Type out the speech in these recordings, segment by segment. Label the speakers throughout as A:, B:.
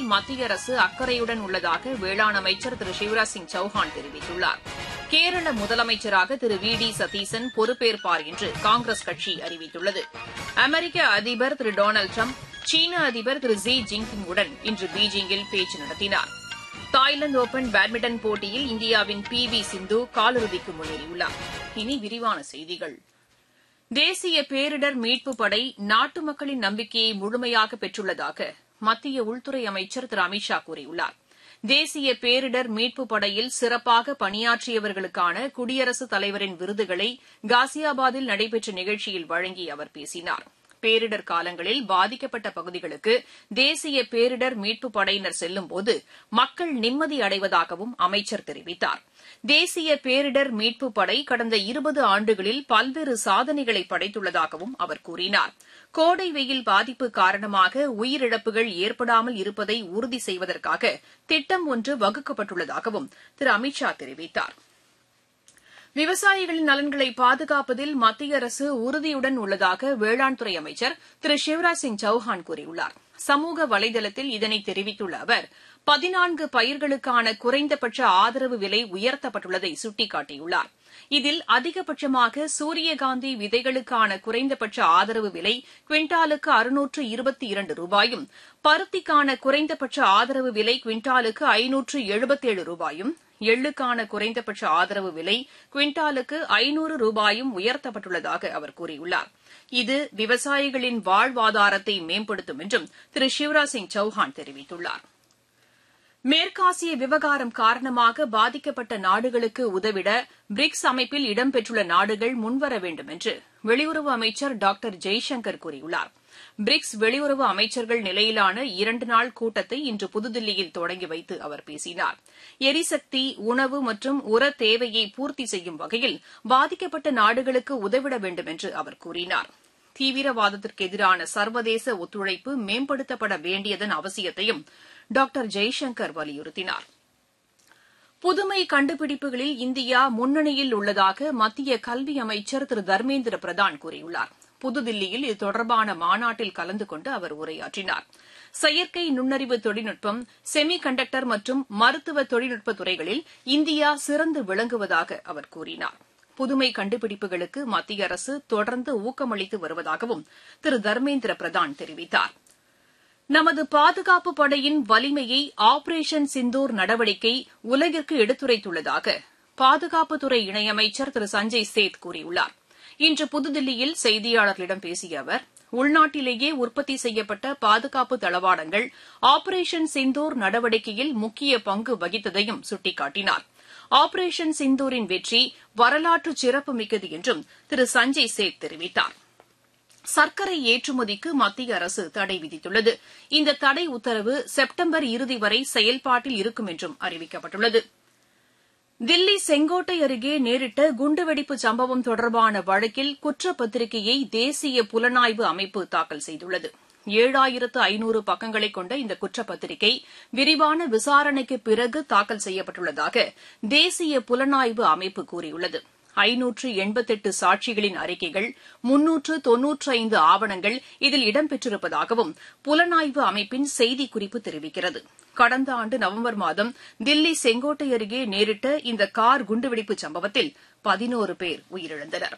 A: மத்திய அரசு அக்கறையுடன் உள்ளதாக வேளாண் அமைச்சர் திரு சிவராஜ் சிங் சௌஹான் தெரிவித்துள்ளார் கேரள முதலமைச்சராக திரு வி டி சதீசன் பொறுப்பேற்பார் என்று காங்கிரஸ் கட்சி அறிவித்துள்ளது அமெரிக்க அதிபர் திரு டொனால்டு ட்ரம்ப் சீன அதிபர் திரு ஜி ஜின்பிங்குடன் இன்று பீஜிங்கில் பேச்சு நடத்தினார் தாய்லாந்து ஒபன் பேட்மிண்டன் போட்டியில் இந்தியாவின் பி வி சிந்து காலிறுதிக்கு முன்னேறியுள்ளார் இனி விரிவான செய்திகள் தேசிய பேரிடர் மீட்புப் படை நாட்டு மக்களின் நம்பிக்கையை முழுமையாக பெற்றுள்ளதாக மத்திய உள்துறை அமைச்சர் திரு அமித் ஷா கூறியுள்ளார் தேசிய பேரிடர் மீட்புப் படையில் சிறப்பாக பணியாற்றியவர்களுக்கான குடியரசுத் தலைவரின் விருதுகளை காசியாபாத்தில் நடைபெற்ற நிகழ்ச்சியில் வழங்கி அவர் பேசினார் பேரிடர் காலங்களில் பாதிக்கப்பட்ட பகுதிகளுக்கு தேசிய பேரிடர் மீட்புப் படையினர் செல்லும்போது மக்கள் நிம்மதி அடைவதாகவும் அமைச்சர் தெரிவித்தார் தேசிய பேரிடர் மீட்புப் படை கடந்த இருபது ஆண்டுகளில் பல்வேறு சாதனைகளை படைத்துள்ளதாகவும் அவர் கூறினார் கோடை வெயில் பாதிப்பு காரணமாக உயிரிழப்புகள் ஏற்படாமல் இருப்பதை உறுதி செய்வதற்காக திட்டம் ஒன்று வகுக்கப்பட்டுள்ளதாகவும் திரு அமித் ஷா தெரிவித்தாா் விவசாயிகளின் நலன்களை பாதுகாப்பதில் மத்திய அரசு உறுதியுடன் உள்ளதாக வேளாண் துறை அமைச்சர் திரு சிவராஜ் சிங் சௌஹான் கூறியுள்ளார் சமூக வலைதளத்தில் இதனை தெரிவித்துள்ள அவர் பதினான்கு பயிர்களுக்கான குறைந்தபட்ச ஆதரவு விலை உயர்த்தப்பட்டுள்ளதை சுட்டிக்காட்டியுள்ளார் இதில் அதிகபட்சமாக சூரியகாந்தி விதைகளுக்கான குறைந்தபட்ச ஆதரவு விலை குவிண்டாலுக்கு அறுநூற்று இருபத்தி இரண்டு ரூபாயும் பருத்திக்கான குறைந்தபட்ச ஆதரவு விலை குவிண்டாலுக்கு ஐநூற்று எழுபத்தேழு ரூபாயும் எள்ளுக்கான குறைந்தபட்ச ஆதரவு விலை குவிண்டாலுக்கு ஐநூறு ரூபாயும் உயர்த்தப்பட்டுள்ளதாக அவர் கூறியுள்ளார் இது விவசாயிகளின் வாழ்வாதாரத்தை மேம்படுத்தும் என்றும் திரு சிவராஜ் சிங் சௌஹான் தெரிவித்துள்ளார் மேற்காசிய விவகாரம் காரணமாக பாதிக்கப்பட்ட நாடுகளுக்கு உதவிட பிரிக்ஸ் அமைப்பில் இடம்பெற்றுள்ள நாடுகள் முன்வர வேண்டும் என்று வெளியுறவு அமைச்சர் டாக்டர் ஜெய்சங்கர் கூறியுள்ளார் பிரிக்ஸ் வெளியுறவு அமைச்சர்கள் நிலையிலான இரண்டு நாள் கூட்டத்தை இன்று புதுதில்லியில் தொடங்கி வைத்து அவர் பேசினார் எரிசக்தி உணவு மற்றும் உர தேவையை பூர்த்தி செய்யும் வகையில் பாதிக்கப்பட்ட நாடுகளுக்கு உதவிட வேண்டும் என்று அவர் கூறினார் தீவிரவாதத்திற்கு எதிரான சர்வதேச ஒத்துழைப்பு மேம்படுத்தப்பட வேண்டியதன் அவசியத்தையும் டாக்டர் ஜெய்சங்கர் வலியுறுத்தினார் புதுமை கண்டுபிடிப்புகளில் இந்தியா முன்னணியில் உள்ளதாக மத்திய கல்வி அமைச்சர் திரு தர்மேந்திர பிரதான் கூறியுள்ளார் புதுதில்லியில் இது தொடர்பான மாநாட்டில் கலந்து கொண்டு அவர் உரையாற்றினார் செயற்கை நுண்ணறிவு தொழில்நுட்பம் செமி கண்டக்டர் மற்றும் மருத்துவ தொழில்நுட்ப துறைகளில் இந்தியா சிறந்து விளங்குவதாக அவர் கூறினார் புதுமை கண்டுபிடிப்புகளுக்கு மத்திய அரசு தொடர்ந்து ஊக்கமளித்து வருவதாகவும் திரு தர்மேந்திர பிரதான் தெரிவித்தார் நமது பாதுகாப்பு படையின் வலிமையை ஆபரேஷன் சிந்தூர் நடவடிக்கை உலகிற்கு எடுத்துரைத்துள்ளதாக பாதுகாப்புத்துறை இணையமைச்சர் திரு சஞ்சய் சேத் கூறியுள்ளார் இன்று புதுதில்லியில் செய்தியாளர்களிடம் பேசிய அவர் உள்நாட்டிலேயே உற்பத்தி செய்யப்பட்ட பாதுகாப்பு தளவாடங்கள் ஆபரேஷன் சிந்தூர் நடவடிக்கையில் முக்கிய பங்கு வகித்ததையும் சுட்டிக்காட்டினார் ஆபரேஷன் சிந்தூரின் வெற்றி வரலாற்று சிறப்புமிக்கது என்றும் திரு சஞ்சய் சேத் தெரிவித்தார் சர்க்கரை ஏற்றுமதிக்கு மத்திய அரசு தடை விதித்துள்ளது இந்த தடை உத்தரவு செப்டம்பர் இறுதி வரை செயல்பாட்டில் இருக்கும் என்றும் அறிவிக்கப்பட்டுள்ளது தில்லி செங்கோட்டை அருகே நேரிட்ட குண்டுவெடிப்பு சம்பவம் தொடர்பான வழக்கில் குற்றப்பத்திரிகையை தேசிய புலனாய்வு அமைப்பு தாக்கல் செய்துள்ளது ஏழாயிரத்து ஐநூறு பக்கங்களை கொண்ட இந்த குற்றப்பத்திரிகை விரிவான விசாரணைக்கு பிறகு தாக்கல் செய்யப்பட்டுள்ளதாக தேசிய புலனாய்வு அமைப்பு கூறியுள்ளது ஐநூற்று எண்பத்தெட்டு சாட்சிகளின் அறிக்கைகள் முன்னூற்று தொன்னூற்று ஐந்து ஆவணங்கள் இதில் இடம்பெற்றிருப்பதாகவும் புலனாய்வு அமைப்பின் செய்திக்குறிப்பு தெரிவிக்கிறது கடந்த ஆண்டு நவம்பர் மாதம் தில்லி செங்கோட்டை அருகே நேரிட்ட இந்த கார் குண்டுவெடிப்பு சம்பவத்தில் பதினோரு பேர் உயிரிழந்தனர்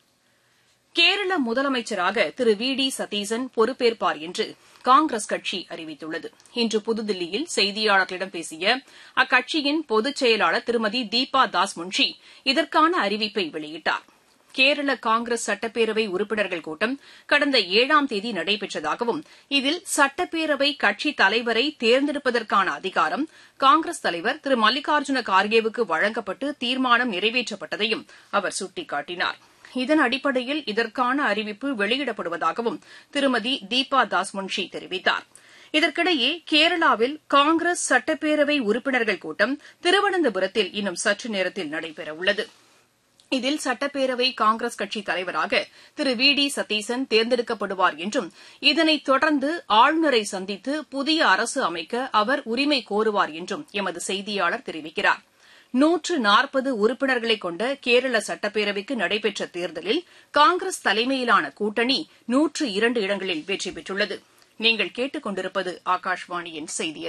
A: கேரள முதலமைச்சராக திரு வி டி சதீசன் பொறுப்பேற்பார் என்று காங்கிரஸ் கட்சி அறிவித்துள்ளது இன்று புதுதில்லியில் செய்தியாளர்களிடம் பேசிய அக்கட்சியின் பொதுச் செயலாளர் திருமதி தீபா தாஸ் முன்ஷி இதற்கான அறிவிப்பை வெளியிட்டார் கேரள காங்கிரஸ் சட்டப்பேரவை உறுப்பினர்கள் கூட்டம் கடந்த ஏழாம் தேதி நடைபெற்றதாகவும் இதில் சட்டப்பேரவை கட்சித் தலைவரை தேர்ந்தெடுப்பதற்கான அதிகாரம் காங்கிரஸ் தலைவர் திரு மல்லிகார்ஜுன கார்கேவுக்கு வழங்கப்பட்டு தீர்மானம் நிறைவேற்றப்பட்டதையும் அவர் சுட்டிக்காட்டினார் இதன் அடிப்படையில் இதற்கான அறிவிப்பு வெளியிடப்படுவதாகவும் திருமதி தீபா தாஸ் முன்ஷி தெரிவித்தார் இதற்கிடையே கேரளாவில் காங்கிரஸ் சட்டப்பேரவை உறுப்பினர்கள் கூட்டம் திருவனந்தபுரத்தில் இன்னும் சற்று நேரத்தில் நடைபெறவுள்ளது இதில் சட்டப்பேரவை காங்கிரஸ் கட்சித் தலைவராக திரு வி டி சதீசன் தேர்ந்தெடுக்கப்படுவார் என்றும் இதனைத் தொடர்ந்து ஆளுநரை சந்தித்து புதிய அரசு அமைக்க அவர் உரிமை கோருவார் என்றும் எமது செய்தியாளர் தெரிவிக்கிறார் நூற்று நாற்பது உறுப்பினர்களை கொண்ட கேரள சட்டப்பேரவைக்கு நடைபெற்ற தேர்தலில் காங்கிரஸ் தலைமையிலான கூட்டணி நூற்று இரண்டு இடங்களில் வெற்றி பெற்றுள்ளது நீங்கள் கேட்டுக் கொண்டிருப்பது ஆகாஷ்வாணியின் செய்தி